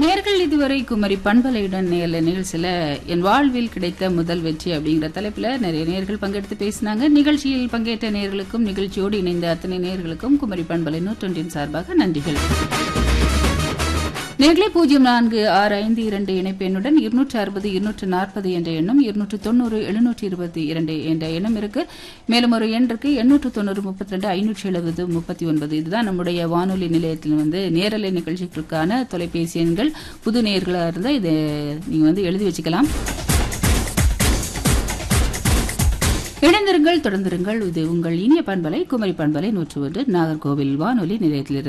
நேர்கள் இதுவரை குமரி பண்பலையுடன் நேர்ல நிகழ்ச்சியில என் வாழ்வில் கிடைத்த முதல் வெற்றி அப்படிங்கிற தலைப்புல நிறைய நேர்கள் பங்கெடுத்து பேசினாங்க நிகழ்ச்சியில் பங்கேற்ற நேர்களுக்கும் நிகழ்ச்சியோடு இணைந்த அத்தனை நேர்களுக்கும் குமரி பண்பலை நூற்றொன்றின் சார்பாக நன்றிகள் நேர்களே பூஜ்ஜியம் நான்கு ஆறு ஐந்து இரண்டு இணைப்பு எண்ணுடன் இருநூற்று அறுபது இருநூற்று நாற்பது என்ற எண்ணும் இருநூற்று தொண்ணூறு எழுநூற்று இருபத்தி இரண்டு என்ற எண்ணம் இருக்கு மேலும் ஒரு எண் இருக்கு எண்ணூற்று தொண்ணூறு முப்பத்தி ரெண்டு ஐநூற்றி எழுபது முப்பத்தி ஒன்பது இதுதான் நம்முடைய வானொலி நிலையத்தில் வந்து நேரலை நிகழ்ச்சிகளுக்கான தொலைபேசி எண்கள் புது நேர்களாக இருந்தால் இதை நீங்கள் வந்து எழுதி வச்சுக்கலாம் இணைந்திருங்கள் தொடர்ந்திருங்கள் இது உங்கள் இனிய பண்பலை குமரி பண்பலை நூற்று ஒன்று நாகர்கோவில் வானொலி நிலையத்திலிருந்து